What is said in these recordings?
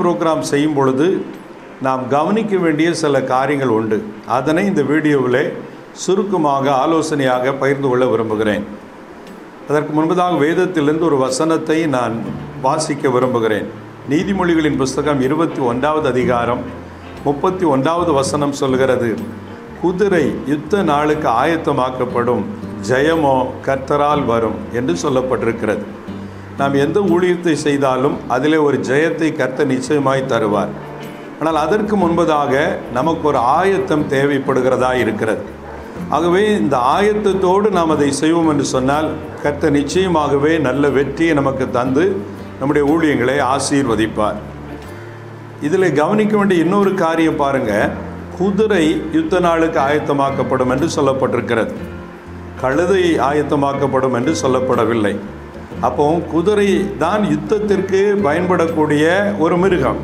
program செய்யும் பொழுது நாம் கவனிக்க வேண்டிய சில காரியங்கள் உண்டு அதனை இந்த வீடியோவில் சுருக்கமாக ஆலோசனையாக பகிர்ந்து கொள்ள விரும்புகிறேன் அதற்கு முன்பதாக வேதத்திலிருந்து ஒரு வசனத்தை நான் வாசிக்க விரும்புகிறேன் நீதிமொழிகளின் புஸ்தகம் இருபத்தி ஒன்றாவது அதிகாரம் முப்பத்தி ஒன்றாவது வசனம் சொல்கிறது குதிரை யுத்த நாளுக்கு ஆயத்தமாக்கப்படும் ஜெயமோ கர்த்தரால் வரும் என்று சொல்லப்பட்டிருக்கிறது நாம் எந்த ஊழியத்தை செய்தாலும் அதிலே ஒரு ஜெயத்தை கர்த்தர் நிச்சயமாய் தருவார் ஆனால் அதற்கு முன்பதாக நமக்கு ஒரு ஆயத்தம் தேவைப்படுகிறதா இருக்கிறது ஆகவே இந்த ஆயத்தத்தோடு நாம் அதை செய்வோம் என்று சொன்னால் கர்த்தர் நிச்சயமாகவே நல்ல வெற்றியை நமக்கு தந்து நம்முடைய ஊழியங்களை ஆசீர்வதிப்பார் இதில் கவனிக்க வேண்டிய இன்னொரு காரியம் பாருங்க குதிரை யுத்த நாளுக்கு ஆயத்தமாக்கப்படும் என்று சொல்லப்பட்டிருக்கிறது கழுதை ஆயத்தமாக்கப்படும் என்று சொல்லப்படவில்லை அப்போ குதிரை தான் யுத்தத்திற்கு பயன்படக்கூடிய ஒரு மிருகம்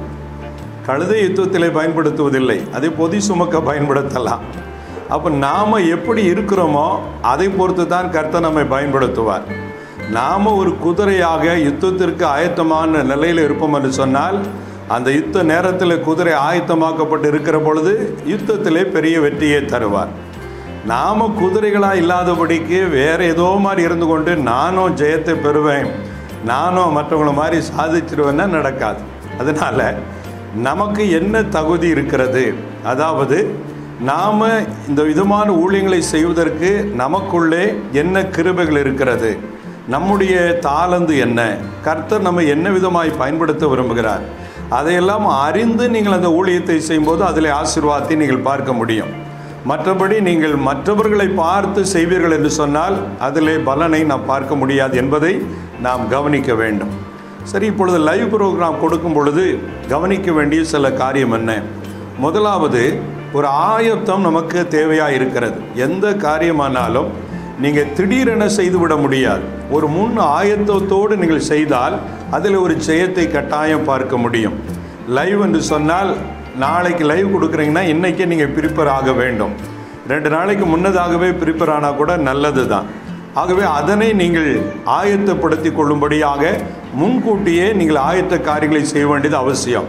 கழுதை யுத்தத்தில் பயன்படுத்துவதில்லை அதை பொதி சுமக்க பயன்படுத்தலாம் அப்போ நாம் எப்படி இருக்கிறோமோ அதை பொறுத்து தான் கர்த்தர் நம்மை பயன்படுத்துவார் நாம் ஒரு குதிரையாக யுத்தத்திற்கு ஆயத்தமான நிலையில் இருப்போம் என்று சொன்னால் அந்த யுத்த நேரத்தில் குதிரை ஆயத்தமாக்கப்பட்டு இருக்கிற பொழுது யுத்தத்திலே பெரிய வெற்றியை தருவார் நாம் குதிரைகளாக இல்லாதபடிக்கு வேறு ஏதோ மாதிரி இருந்து கொண்டு நானும் ஜெயத்தை பெறுவேன் நானும் மற்றவங்கள மாதிரி சாதிச்சிருவேன்னா நடக்காது அதனால் நமக்கு என்ன தகுதி இருக்கிறது அதாவது நாம் இந்த விதமான ஊழியங்களை செய்வதற்கு நமக்குள்ளே என்ன கிருபைகள் இருக்கிறது நம்முடைய தாளந்து என்ன கர்த்தர் நம்ம என்ன விதமாய் பயன்படுத்த விரும்புகிறார் அதையெல்லாம் அறிந்து நீங்கள் அந்த ஊழியத்தை செய்யும்போது அதில் ஆசீர்வாதத்தை நீங்கள் பார்க்க முடியும் மற்றபடி நீங்கள் மற்றவர்களை பார்த்து செய்வீர்கள் என்று சொன்னால் அதிலே பலனை நாம் பார்க்க முடியாது என்பதை நாம் கவனிக்க வேண்டும் சரி இப்பொழுது லைவ் ப்ரோக்ராம் கொடுக்கும் பொழுது கவனிக்க வேண்டிய சில காரியம் என்ன முதலாவது ஒரு ஆயத்தம் நமக்கு தேவையாக இருக்கிறது எந்த காரியமானாலும் நீங்கள் திடீரென செய்துவிட முடியாது ஒரு முன் ஆயத்தத்தோடு நீங்கள் செய்தால் அதில் ஒரு ஜெயத்தை கட்டாயம் பார்க்க முடியும் லைவ் என்று சொன்னால் நாளைக்கு லைவ் கொடுக்குறீங்கன்னா இன்றைக்கே நீங்கள் ப்ரிப்பேர் ஆக வேண்டும் ரெண்டு நாளைக்கு முன்னதாகவே ப்ரிப்பேர் ஆனால் கூட நல்லது தான் ஆகவே அதனை நீங்கள் ஆயத்தப்படுத்தி கொள்ளும்படியாக முன்கூட்டியே நீங்கள் ஆயத்த காரியங்களை செய்ய வேண்டியது அவசியம்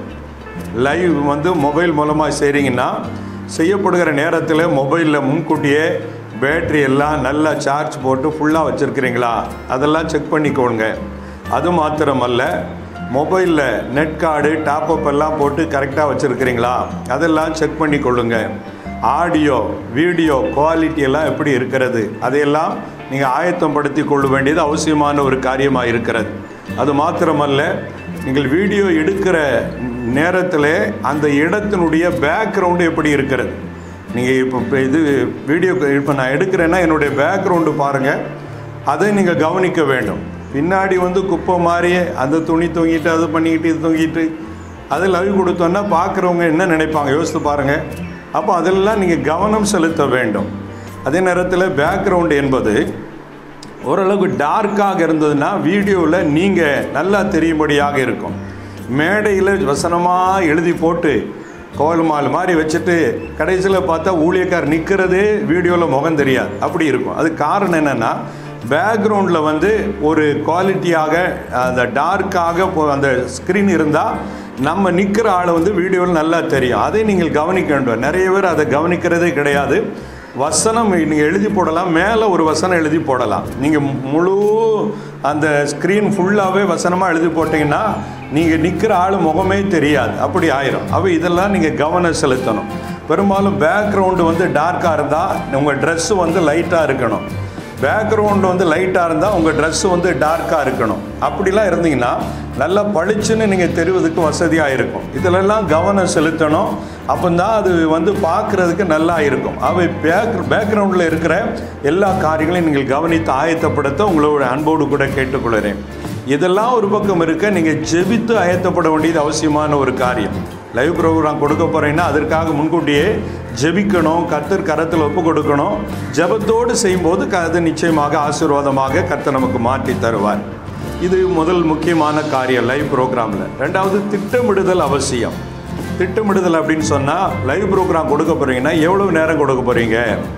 லைவ் வந்து மொபைல் மூலமாக செய்கிறீங்கன்னா செய்யப்படுகிற நேரத்தில் மொபைலில் முன்கூட்டியே பேட்ரி எல்லாம் நல்லா சார்ஜ் போட்டு ஃபுல்லாக வச்சுருக்கிறீங்களா அதெல்லாம் செக் பண்ணிக்கோங்க அது மாத்திரமல்ல மொபைலில் நெட் கார்டு டாப்அப் எல்லாம் போட்டு கரெக்டாக வச்சுருக்கிறீங்களா அதெல்லாம் செக் பண்ணி கொள்ளுங்க ஆடியோ வீடியோ குவாலிட்டி எல்லாம் எப்படி இருக்கிறது அதையெல்லாம் நீங்கள் ஆயத்தம் படுத்தி கொள்ள வேண்டியது அவசியமான ஒரு காரியமாக இருக்கிறது அது மாத்திரமல்ல நீங்கள் வீடியோ எடுக்கிற நேரத்தில் அந்த இடத்தினுடைய பேக்ரவுண்டு எப்படி இருக்கிறது நீங்கள் இப்போ இப்போ இது வீடியோ இப்போ நான் எடுக்கிறேன்னா என்னுடைய பேக்ரவுண்டு பாருங்கள் அதை நீங்கள் கவனிக்க வேண்டும் பின்னாடி வந்து குப்பை மாதிரி அந்த துணி தொங்கிட்டு அது பண்ணிக்கிட்டு இது தொங்கிட்டு அது லவ் கொடுத்தோன்னா பார்க்குறவங்க என்ன நினைப்பாங்க யோசித்து பாருங்கள் அப்போ அதெல்லாம் நீங்கள் கவனம் செலுத்த வேண்டும் அதே நேரத்தில் பேக்ரவுண்டு என்பது ஓரளவுக்கு டார்க்காக இருந்ததுன்னா வீடியோவில் நீங்கள் நல்லா தெரியும்படியாக இருக்கும் மேடையில் வசனமாக எழுதி போட்டு கோல்மால் மாதிரி வச்சுட்டு கடைசியில் பார்த்தா ஊழியக்கார் நிற்கிறதே வீடியோவில் முகம் தெரியாது அப்படி இருக்கும் அது காரணம் என்னென்னா பேக்ரவுண்டில் வந்து ஒரு குவாலிட்டியாக அந்த டார்க்காக அந்த ஸ்க்ரீன் இருந்தால் நம்ம நிற்கிற ஆளை வந்து வீடியோவில் நல்லா தெரியும் அதை நீங்கள் கவனிக்க வேண்டும் நிறைய பேர் அதை கவனிக்கிறதே கிடையாது வசனம் நீங்கள் எழுதி போடலாம் மேலே ஒரு வசனம் எழுதி போடலாம் நீங்கள் முழு அந்த ஸ்க்ரீன் ஃபுல்லாகவே வசனமாக எழுதி போட்டிங்கன்னா நீங்கள் நிற்கிற ஆள் முகமே தெரியாது அப்படி ஆயிரும் அப்போ இதெல்லாம் நீங்கள் கவனம் செலுத்தணும் பெரும்பாலும் பேக்ரவுண்டு வந்து டார்க்காக இருந்தால் உங்கள் ட்ரெஸ்ஸு வந்து லைட்டாக இருக்கணும் பேக்ரவுண்டு வந்து லைட்டாக இருந்தால் உங்கள் ட்ரெஸ்ஸு வந்து டார்க்காக இருக்கணும் அப்படிலாம் இருந்தீங்கன்னா நல்லா பளிச்சுன்னு நீங்கள் தெரிவதுக்கு வசதியாக இருக்கும் இதிலெல்லாம் கவனம் செலுத்தணும் அப்போ தான் அது வந்து பார்க்குறதுக்கு நல்லா இருக்கும் அவை பேக் பேக்ரவுண்டில் இருக்கிற எல்லா காரியங்களையும் நீங்கள் கவனித்து ஆயத்தப்படுத்த உங்களோட அன்போடு கூட கேட்டுக்கொள்கிறேன் இதெல்லாம் ஒரு பக்கம் இருக்க நீங்கள் ஜெபித்து ஆயத்தப்பட வேண்டியது அவசியமான ஒரு காரியம் லைவ் ப்ரோக்ராம் கொடுக்க போகிறீங்கன்னா அதற்காக முன்கூட்டியே ஜெபிக்கணும் கர்த்தர் கரத்தில் ஒப்பு கொடுக்கணும் ஜெபத்தோடு செய்யும்போது க- அது நிச்சயமாக ஆசீர்வாதமாக கர்த்தர் நமக்கு மாற்றி தருவார் இது முதல் முக்கியமான காரியம் லைவ் ப்ரோக்ராமில் ரெண்டாவது திட்டமிடுதல் அவசியம் திட்டமிடுதல் அப்படின்னு சொன்னால் லைவ் ப்ரோக்ராம் கொடுக்க போகிறீங்கன்னா எவ்வளவு நேரம் கொடுக்க போகிறீங்க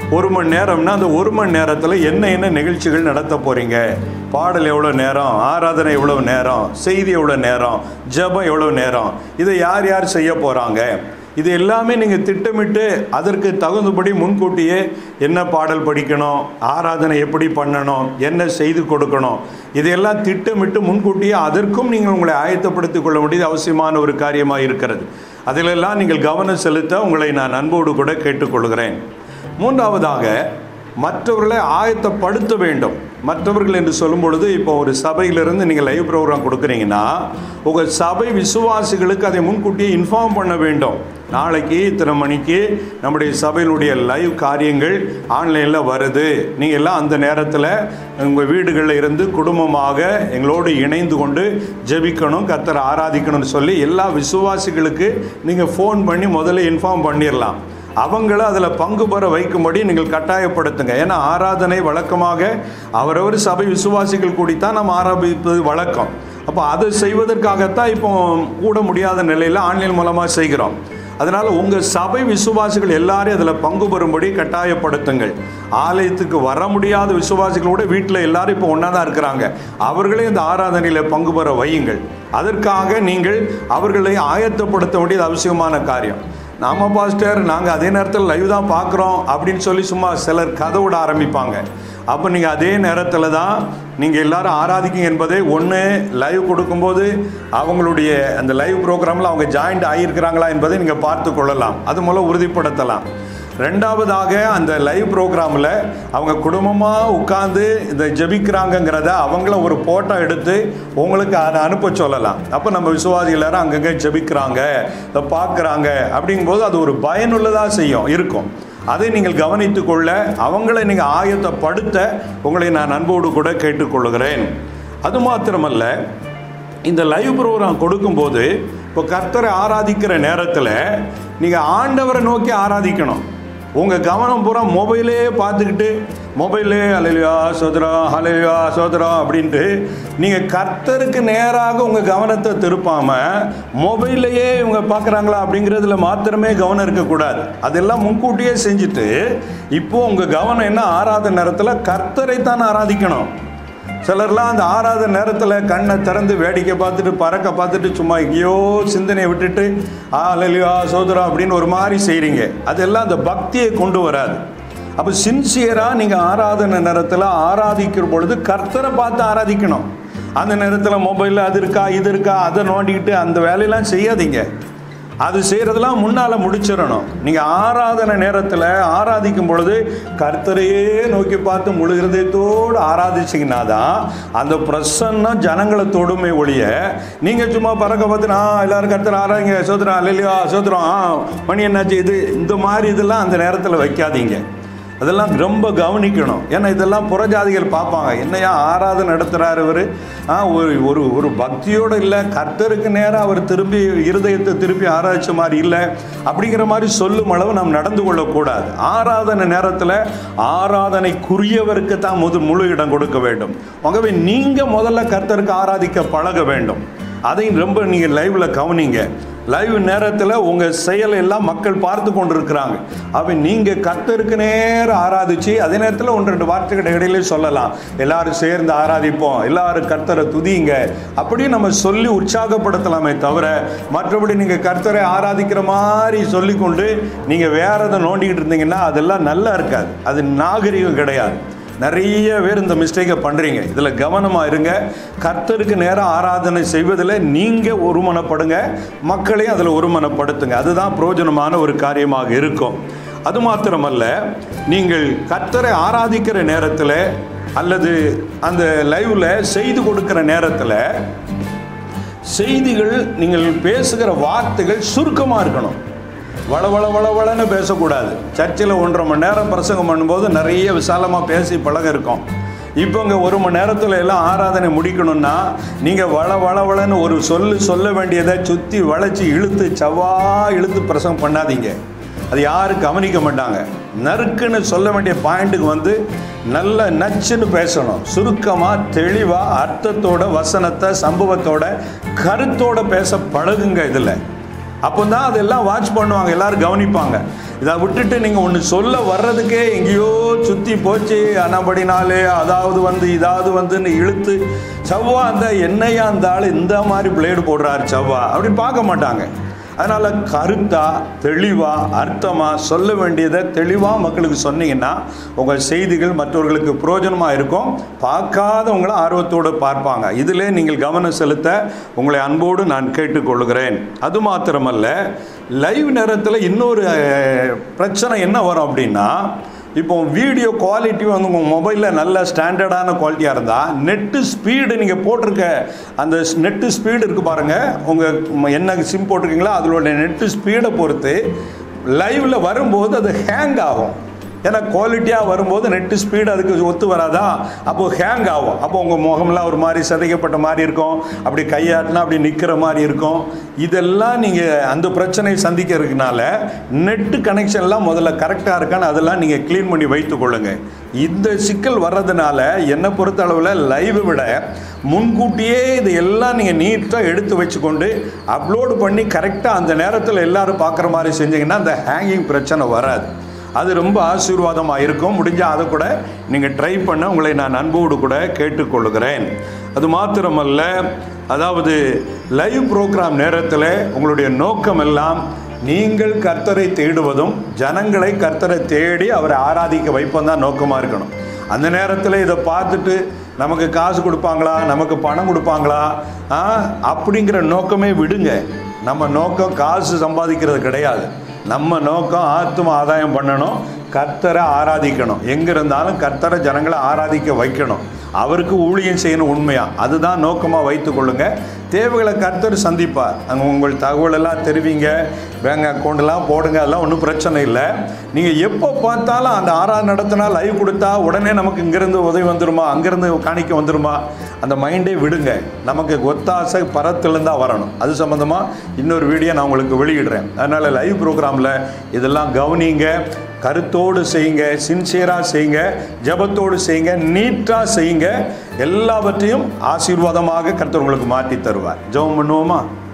ஒரு மணி நேரம்னா அந்த ஒரு மணி நேரத்தில் என்ன என்ன நிகழ்ச்சிகள் நடத்த போகிறீங்க பாடல் எவ்வளோ நேரம் ஆராதனை எவ்வளோ நேரம் செய்தி எவ்வளோ நேரம் ஜெபம் எவ்வளோ நேரம் இதை யார் யார் செய்ய போகிறாங்க இது எல்லாமே நீங்கள் திட்டமிட்டு அதற்கு தகுந்தபடி முன்கூட்டியே என்ன பாடல் படிக்கணும் ஆராதனை எப்படி பண்ணணும் என்ன செய்து கொடுக்கணும் இதையெல்லாம் திட்டமிட்டு முன்கூட்டியே அதற்கும் நீங்கள் உங்களை ஆயத்தப்படுத்திக் கொள்ள வேண்டியது அவசியமான ஒரு காரியமாக இருக்கிறது அதிலெல்லாம் நீங்கள் கவனம் செலுத்த உங்களை நான் அன்போடு கூட கேட்டுக்கொள்கிறேன் மூன்றாவதாக மற்றவர்களை ஆயத்தப்படுத்த வேண்டும் மற்றவர்கள் என்று சொல்லும் பொழுது இப்போ ஒரு சபையிலிருந்து நீங்கள் லைவ் ப்ரோக்ராம் கொடுக்குறீங்கன்னா உங்கள் சபை விசுவாசிகளுக்கு அதை முன்கூட்டியே இன்ஃபார்ம் பண்ண வேண்டும் நாளைக்கு இத்தனை மணிக்கு நம்முடைய சபையினுடைய லைவ் காரியங்கள் ஆன்லைனில் வருது நீங்கள் எல்லாம் அந்த நேரத்தில் உங்கள் வீடுகளில் இருந்து குடும்பமாக எங்களோடு இணைந்து கொண்டு ஜெபிக்கணும் கத்தரை ஆராதிக்கணும்னு சொல்லி எல்லா விசுவாசிகளுக்கு நீங்கள் ஃபோன் பண்ணி முதல்ல இன்ஃபார்ம் பண்ணிடலாம் அவங்கள அதில் பங்கு பெற வைக்கும்படி நீங்கள் கட்டாயப்படுத்துங்க ஏன்னா ஆராதனை வழக்கமாக அவரவர் சபை விசுவாசிகள் கூடித்தான் நம்ம ஆராதிப்பது வழக்கம் அப்போ அதை செய்வதற்காகத்தான் இப்போ கூட முடியாத நிலையில் ஆன்லைன் மூலமாக செய்கிறோம் அதனால் உங்கள் சபை விசுவாசிகள் எல்லாரையும் அதில் பங்கு பெறும்படி கட்டாயப்படுத்துங்கள் ஆலயத்துக்கு வர முடியாத விசுவாசிகளோட வீட்டில் எல்லாரும் இப்போ ஒன்றா தான் இருக்கிறாங்க அவர்களே இந்த ஆராதனையில் பங்கு பெற வையுங்கள் அதற்காக நீங்கள் அவர்களை ஆயத்தப்படுத்த வேண்டியது அவசியமான காரியம் நாம பாஸ்டர் நாங்கள் அதே நேரத்தில் லைவ் தான் பார்க்குறோம் அப்படின்னு சொல்லி சும்மா சிலர் கதை விட ஆரம்பிப்பாங்க அப்போ நீங்கள் அதே நேரத்தில் தான் நீங்கள் எல்லாரும் ஆராதிக்கும் என்பதை ஒன்று லைவ் கொடுக்கும்போது அவங்களுடைய அந்த லைவ் ப்ரோக்ராமில் அவங்க ஜாயிண்ட் ஆகியிருக்கிறாங்களா என்பதை நீங்கள் பார்த்து கொள்ளலாம் அது மூலம் உறுதிப்படுத்தலாம் ரெண்டாவதாக அந்த லைவ் ப்ரோக்ராமில் அவங்க குடும்பமாக உட்காந்து இந்த ஜெபிக்கிறாங்கங்கிறத அவங்கள ஒரு ஃபோட்டோ எடுத்து உங்களுக்கு அதை அனுப்ப சொல்லலாம் அப்போ நம்ம விசுவாசி எல்லாரும் அங்கங்கே ஜெபிக்கிறாங்க இதை பார்க்குறாங்க அப்படிங்கும்போது அது ஒரு பயனுள்ளதாக செய்யும் இருக்கும் அதை நீங்கள் கவனித்துக் கொள்ள அவங்களை நீங்கள் ஆயத்தப்படுத்த உங்களை நான் அன்போடு கூட கேட்டுக்கொள்கிறேன் அது மாத்திரமல்ல இந்த லைவ் ப்ரோக்ராம் கொடுக்கும்போது இப்போ கர்த்தரை ஆராதிக்கிற நேரத்தில் நீங்கள் ஆண்டவரை நோக்கி ஆராதிக்கணும் உங்கள் கவனம் பூரா மொபைலே பார்த்துக்கிட்டு மொபைலே அலையா சோதரம் அலையா சோதரம் அப்படின்ட்டு நீங்கள் கர்த்தருக்கு நேராக உங்கள் கவனத்தை திருப்பாமல் மொபைல்லையே இவங்க பார்க்குறாங்களா அப்படிங்கிறதுல மாத்திரமே கவனம் இருக்கக்கூடாது அதெல்லாம் முன்கூட்டியே செஞ்சுட்டு இப்போ உங்கள் கவனம் என்ன ஆராத நேரத்தில் கர்த்தரை தான் ஆராதிக்கணும் சிலர்லாம் அந்த ஆறாத நேரத்தில் கண்ணை திறந்து வேடிக்கை பார்த்துட்டு பறக்க பார்த்துட்டு சும்மா எங்கேயோ சிந்தனையை விட்டுட்டு ஆ லலியா சோதரா அப்படின்னு ஒரு மாதிரி செய்கிறீங்க அதெல்லாம் அந்த பக்தியை கொண்டு வராது அப்போ சின்சியராக நீங்கள் ஆராதனை நேரத்தில் ஆராதிக்கிற பொழுது கர்த்தரை பார்த்து ஆராதிக்கணும் அந்த நேரத்தில் மொபைலில் அது இருக்கா இது இருக்கா அதை நோண்டிக்கிட்டு அந்த வேலையெல்லாம் செய்யாதீங்க அது செய்கிறதெல்லாம் முன்னால் முடிச்சிடணும் நீங்கள் ஆராதனை நேரத்தில் ஆராதிக்கும் பொழுது கர்த்தரையே நோக்கி பார்த்து முழு இருதயத்தோடு ஆராதிச்சிங்கன்னா தான் அந்த பிரசன்னம் ஜனங்களை தொடுமை ஒழிய நீங்கள் சும்மா பறக்க பார்த்து நான் எல்லாரும் கர்த்தர் ஆராதிங்க சோதரம் இல்லையா சோதரம் ஆ மணி என்னாச்சு இது இந்த மாதிரி இதெல்லாம் அந்த நேரத்தில் வைக்காதீங்க அதெல்லாம் ரொம்ப கவனிக்கணும் ஏன்னா இதெல்லாம் புறஜாதிகள் பார்ப்பாங்க என்னையா ஆராதனை நடத்துகிறார் இவர் ஆ ஒரு ஒரு ஒரு பக்தியோடு இல்லை கர்த்தருக்கு நேராக அவர் திரும்பி இருதயத்தை திருப்பி ஆராய்ச்ச மாதிரி இல்லை அப்படிங்கிற மாதிரி சொல்லும் அளவு நாம் நடந்து கொள்ளக்கூடாது ஆராதனை நேரத்தில் ஆராதனைக்குரியவருக்கு தான் முது முழு இடம் கொடுக்க வேண்டும் ஆகவே நீங்கள் முதல்ல கர்த்தருக்கு ஆராதிக்க பழக வேண்டும் அதையும் ரொம்ப நீங்கள் லைவில் கவனிங்க லைவ் நேரத்தில் உங்கள் செயல் எல்லாம் மக்கள் பார்த்து கொண்டு இருக்கிறாங்க அவன் நீங்கள் கர்த்தருக்கு நேரம் ஆராதிச்சு அதே நேரத்தில் ஒன்று ரெண்டு வார்த்தைகள் இடையிலே சொல்லலாம் எல்லாரும் சேர்ந்து ஆராதிப்போம் எல்லாரும் கர்த்தரை துதிங்க அப்படி நம்ம சொல்லி உற்சாகப்படுத்தலாமே தவிர மற்றபடி நீங்கள் கர்த்தரை ஆராதிக்கிற மாதிரி சொல்லிக்கொண்டு நீங்கள் வேற எதை நோண்டிக்கிட்டு இருந்தீங்கன்னா அதெல்லாம் நல்லா இருக்காது அது நாகரிகம் கிடையாது நிறைய பேர் இந்த மிஸ்டேக்கை பண்ணுறீங்க இதில் கவனமாக இருங்க கர்த்தருக்கு நேரம் ஆராதனை செய்வதில் நீங்கள் ஒருமனப்படுங்க மக்களையும் அதில் ஒருமனப்படுத்துங்க அதுதான் பிரயோஜனமான ஒரு காரியமாக இருக்கும் அது மாத்திரமல்ல நீங்கள் கர்த்தரை ஆராதிக்கிற நேரத்தில் அல்லது அந்த லைவில் செய்து கொடுக்கிற நேரத்தில் செய்திகள் நீங்கள் பேசுகிற வார்த்தைகள் சுருக்கமாக இருக்கணும் வள வள வள வளன்னு பேசக்கூடாது சர்ச்சில் ஒன்றரை மணி நேரம் பிரசங்கம் பண்ணும்போது நிறைய விசாலமாக பேசி பழக இருக்கும் இப்போ இங்கே ஒரு மணி நேரத்தில் எல்லாம் ஆராதனை முடிக்கணும்னா நீங்கள் வள வள வளன்னு ஒரு சொல்லு சொல்ல வேண்டியதை சுற்றி வளைச்சி இழுத்து செவ்வா இழுத்து பிரசங்கம் பண்ணாதீங்க அது யாரும் கவனிக்க மாட்டாங்க நறுக்குன்னு சொல்ல வேண்டிய பாயிண்ட்டுக்கு வந்து நல்ல நச்சுன்னு பேசணும் சுருக்கமாக தெளிவாக அர்த்தத்தோட வசனத்தை சம்பவத்தோட கருத்தோட பேச பழகுங்க இதில் அப்போ தான் அதெல்லாம் வாட்ச் பண்ணுவாங்க எல்லாரும் கவனிப்பாங்க இதை விட்டுட்டு நீங்கள் ஒன்று சொல்ல வர்றதுக்கே எங்கேயோ சுற்றி போச்சு அனபடினாலே அதாவது வந்து இதாவது வந்துன்னு இழுத்து செவ்வா அந்த என்னையா அந்த ஆள் இந்த மாதிரி பிளேடு போடுறாரு செவ்வா அப்படின்னு பார்க்க மாட்டாங்க அதனால் கருத்தாக தெளிவாக அர்த்தமாக சொல்ல வேண்டியதை தெளிவாக மக்களுக்கு சொன்னீங்கன்னா உங்கள் செய்திகள் மற்றவர்களுக்கு பிரயோஜனமாக இருக்கும் பார்க்காதவங்கள ஆர்வத்தோடு பார்ப்பாங்க இதிலே நீங்கள் கவனம் செலுத்த உங்களை அன்போடு நான் கேட்டுக்கொள்கிறேன் அது மாத்திரமல்ல லைவ் நேரத்தில் இன்னொரு அஹ், பிரச்சனை என்ன வரும் அப்படின்னா இப்போ வீடியோ குவாலிட்டி வந்து உங்கள் மொபைலில் நல்ல ஸ்டாண்டர்டான குவாலிட்டியாக இருந்தால் நெட்டு ஸ்பீடு நீங்கள் போட்டிருக்க அந்த நெட்டு ஸ்பீடு இருக்குது பாருங்கள் உங்கள் என்ன சிம் போட்டிருக்கீங்களோ அதோட நெட்டு ஸ்பீடை பொறுத்து லைவில் வரும்போது அது ஹேங் ஆகும் ஏன்னா குவாலிட்டியாக வரும்போது நெட்டு ஸ்பீடு அதுக்கு ஒத்து வராதா அப்போது ஹேங் ஆகும் அப்போ உங்கள் முகம்லாம் ஒரு மாதிரி சிதைக்கப்பட்ட மாதிரி இருக்கும் அப்படி கையாட்டினா அப்படி நிற்கிற மாதிரி இருக்கும் இதெல்லாம் நீங்கள் அந்த பிரச்சனையை சந்திக்கிறதுனால நெட்டு கனெக்ஷன்லாம் முதல்ல கரெக்டாக இருக்கான்னு அதெல்லாம் நீங்கள் க்ளீன் பண்ணி வைத்து கொள்ளுங்க இந்த சிக்கல் வர்றதுனால என்னை பொறுத்த அளவில் லைவை விட முன்கூட்டியே இது எல்லாம் நீங்கள் நீட்டாக எடுத்து வச்சுக்கொண்டு அப்லோடு பண்ணி கரெக்டாக அந்த நேரத்தில் எல்லாரும் பார்க்குற மாதிரி செஞ்சீங்கன்னா அந்த ஹேங்கிங் பிரச்சனை வராது அது ரொம்ப ஆசீர்வாதமாக இருக்கும் முடிஞ்சால் அதை கூட நீங்கள் ட்ரை பண்ண உங்களை நான் அன்போடு கூட கேட்டுக்கொள்கிறேன் அது மாத்திரமல்ல அதாவது லைவ் ப்ரோக்ராம் நேரத்தில் உங்களுடைய நோக்கம் எல்லாம் நீங்கள் கர்த்தரை தேடுவதும் ஜனங்களை கர்த்தரை தேடி அவரை ஆராதிக்க வைப்பதும் தான் நோக்கமாக இருக்கணும் அந்த நேரத்தில் இதை பார்த்துட்டு நமக்கு காசு கொடுப்பாங்களா நமக்கு பணம் கொடுப்பாங்களா ஆ, அப்படிங்கிற நோக்கமே விடுங்க நம்ம நோக்கம் காசு சம்பாதிக்கிறது கிடையாது நம்ம நோக்கம் ஆத்ம ஆதாயம் பண்ணணும் கர்த்தரை ஆராதிக்கணும் எங்கே இருந்தாலும் கர்த்தரை ஜனங்களை ஆராதிக்க வைக்கணும் அவருக்கு ஊழியம் செய்யணும் உண்மையா அதுதான் நோக்கமாக வைத்து கொள்ளுங்க தேவைகளை கர்த்தர் சந்திப்பார் அங்கே உங்கள் தகவலெல்லாம் தெரிவிங்க பேங்க் அக்கௌண்ட்லாம் போடுங்க அதெல்லாம் ஒன்றும் பிரச்சனை இல்லை நீங்கள் எப்போ பார்த்தாலும் அந்த ஆறாவது நடத்தினா லைவ் கொடுத்தா உடனே நமக்கு இங்கேருந்து உதவி வந்துருமா அங்கேருந்து காணிக்க வந்துருமா அந்த மைண்டே விடுங்க நமக்கு ஒத்தாசை பரத்துலேருந்து தான் வரணும் அது சம்மந்தமாக இன்னொரு வீடியோ நான் உங்களுக்கு வெளியிடுறேன் அதனால் லைவ் ப்ரோக்ராமில் இதெல்லாம் கவனிங்க கருத்தோடு செய்யுங்க சின்சியராக செய்யுங்க ஜெபத்தோடு செய்யுங்க நீட்டாக செய்யுங்க எல்லாவற்றையும் ஆசீர்வாதமாக கர்த்தர் உங்களுக்கு மாற்றி தருவார் ஜெபம் பண்ணுவோமா